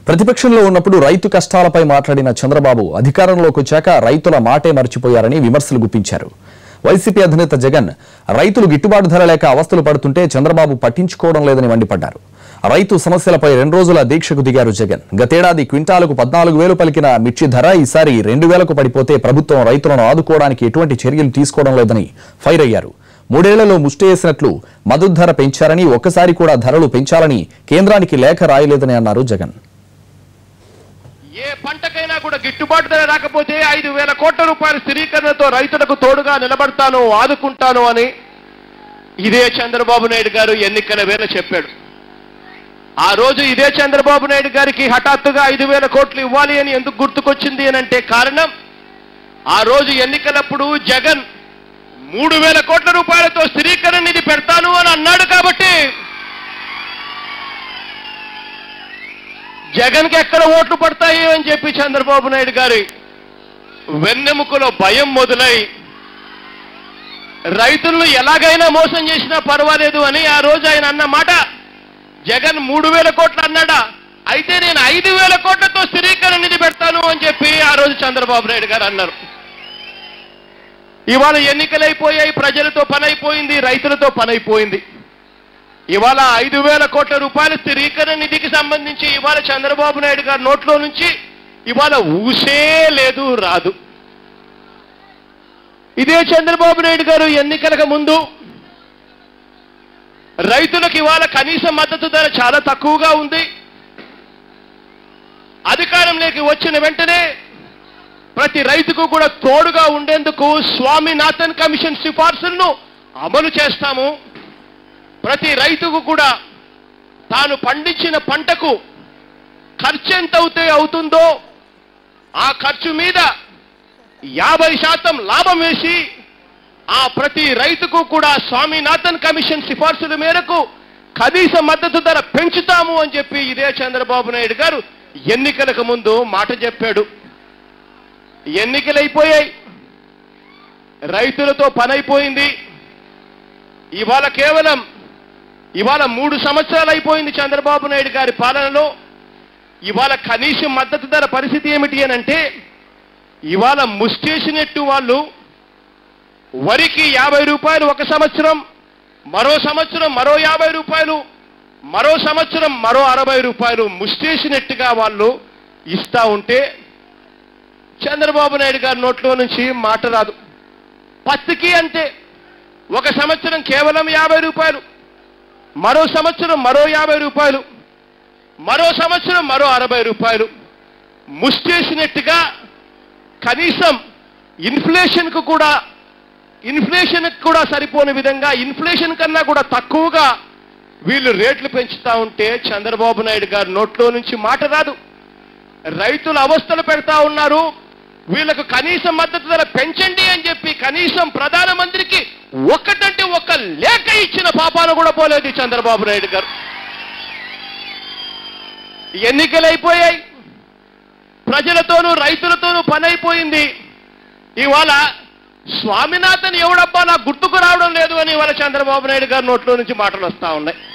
ప్రతిపక్షంలో ఉన్నప్పుడు రైతు కష్టాలపై మాట్లాడిన చంద్రబాబు అధికారంలోకి వచ్చాక రైతుల మాటే మర్చిపోయారని విమర్శలు గుప్పించారు వైసీపీ అధినేత జగన్ రైతులు గిట్టుబాటు ధర లేక అవస్థలు పడుతుంటే చంద్రబాబు పట్టించుకోవడం లేదని మండిపడ్డారు రైతు సమస్యలపై రెండు రోజుల దీక్షకు దిగారు జగన్ గతేడాది క్వింటాలకు పద్నాలుగు వేలు పలికిన మిర్చి ధర ఈసారి రెండు వేలకు పడిపోతే ప్రభుత్వం రైతులను ఆదుకోవడానికి ఎటువంటి చర్యలు తీసుకోవడం లేదని ఫైర్ అయ్యారు మూడేళ్లలో ముష్టేసినట్లు మద్దతు ధర పెంచారని ఒక్కసారి కూడా ధరలు పెంచాలని కేంద్రానికి లేఖ రాయలేదని అన్నారు జగన్ ఏ పంటకైనా కూడా గిట్టుబాటు ధర రాకపోతే ఐదు వేల కోట్ల రూపాయల స్థిరీకరణతో రైతులకు తోడుగా నిలబడతాను ఆదుకుంటాను అని ఇదే చంద్రబాబు నాయుడు గారు ఎన్నికల వేళ చెప్పాడు ఆ రోజు ఇదే చంద్రబాబు నాయుడు గారికి హఠాత్తుగా ఐదు వేల కోట్లు ఇవ్వాలి అని ఎందుకు గుర్తుకొచ్చింది అని అంటే కారణం ఆ రోజు ఎన్నికలప్పుడు జగన్ మూడు వేల కోట్ల రూపాయలతో స్థిరీకరణ నిధి పెడతాను అని అన్నాడు కాబట్టి జగన్కి ఎక్కడ ఓట్లు పడతాయి అని చెప్పి చంద్రబాబు నాయుడు గారి వెన్నెముకలో భయం మొదలై రైతులను ఎలాగైనా మోసం చేసినా పర్వాలేదు అని ఆ రోజు ఆయన అన్న మాట జగన్ మూడు వేల కోట్లు అన్నాడా అయితే నేను ఐదు వేల కోట్లతో స్థిరీకరణ నిధి పెడతాను అని చెప్పి ఆ రోజు చంద్రబాబు నాయుడు గారు అన్నారు ఇవాళ ఎన్నికలైపోయాయి ప్రజలతో పని అయిపోయింది రైతులతో పని అయిపోయింది ఇవాళ ఐదు వేల కోట్ల రూపాయల స్థిరీకరణ నిధికి సంబంధించి ఇవాళ చంద్రబాబు నాయుడు గారి నోట్లో నుంచి ఇవాళ ఊసే లేదు రాదు ఇదే చంద్రబాబు నాయుడు గారు ఎన్నికలకు ముందు రైతులకు ఇవాళ కనీస మద్దతు ధర చాలా తక్కువగా ఉంది అధికారంలోకి వచ్చిన వెంటనే ప్రతి రైతుకు కూడా తోడుగా ఉండేందుకు స్వామినాథన్ కమిషన్ సిఫార్సులను అమలు చేస్తాము ప్రతి రైతుకు కూడా తాను పండించిన పంటకు ఖర్చు ఎంత అవుతే అవుతుందో ఆ ఖర్చు మీద యాభై శాతం లాభం వేసి ఆ ప్రతి రైతుకు కూడా స్వామినాథన్ కమిషన్ సిఫార్సుల మేరకు కనీస మద్దతు ధర పెంచుతాము అని చెప్పి ఇదే చంద్రబాబు నాయుడు గారు ఎన్నికలకు ముందు మాట చెప్పాడు ఎన్నికలైపోయాయి రైతులతో పని అయిపోయింది ఇవాళ కేవలం ఇవాళ మూడు సంవత్సరాలు అయిపోయింది చంద్రబాబు నాయుడు గారి పాలనలో ఇవాళ కనీస మద్దతు ధర పరిస్థితి ఏమిటి అని అంటే ఇవాళ ముష్టేసినట్టు వాళ్ళు వరికి యాభై రూపాయలు ఒక సంవత్సరం మరో సంవత్సరం మరో యాభై రూపాయలు మరో సంవత్సరం మరో అరవై రూపాయలు ముష్టేసినట్టుగా వాళ్ళు ఇస్తా ఉంటే చంద్రబాబు నాయుడు గారి నోట్లో నుంచి మాట రాదు పత్తికి అంతే ఒక సంవత్సరం కేవలం యాభై రూపాయలు మరో సంవత్సరం మరో యాభై రూపాయలు మరో సంవత్సరం మరో అరవై రూపాయలు ముష్టేసినట్టుగా కనీసం ఇన్ఫ్లేషన్కు కూడా ఇన్ఫ్లేషన్ కూడా సరిపోని విధంగా ఇన్ఫ్లేషన్ కన్నా కూడా తక్కువగా వీళ్ళు రేట్లు పెంచుతా ఉంటే చంద్రబాబు నాయుడు గారి నోట్లో నుంచి మాట రాదు రైతులు అవస్థలు పెడతా ఉన్నారు వీళ్ళకు కనీస మద్దతు ధర పెంచండి అని చెప్పి కనీసం ప్రధానమంత్రికి ఒక్కటంటే ఒక్క లేఖ ఇచ్చిన పాపాలు కూడా పోలేదు ఈ చంద్రబాబు నాయుడు గారు ఎన్నికలు అయిపోయాయి ప్రజలతోనూ రైతులతోనూ పని అయిపోయింది ఇవాళ స్వామినాథన్ ఎవడబ్బా నాకు గుర్తుకు రావడం లేదు అని ఇవాళ చంద్రబాబు నాయుడు గారి నోట్లో నుంచి మాటలు వస్తా ఉన్నాయి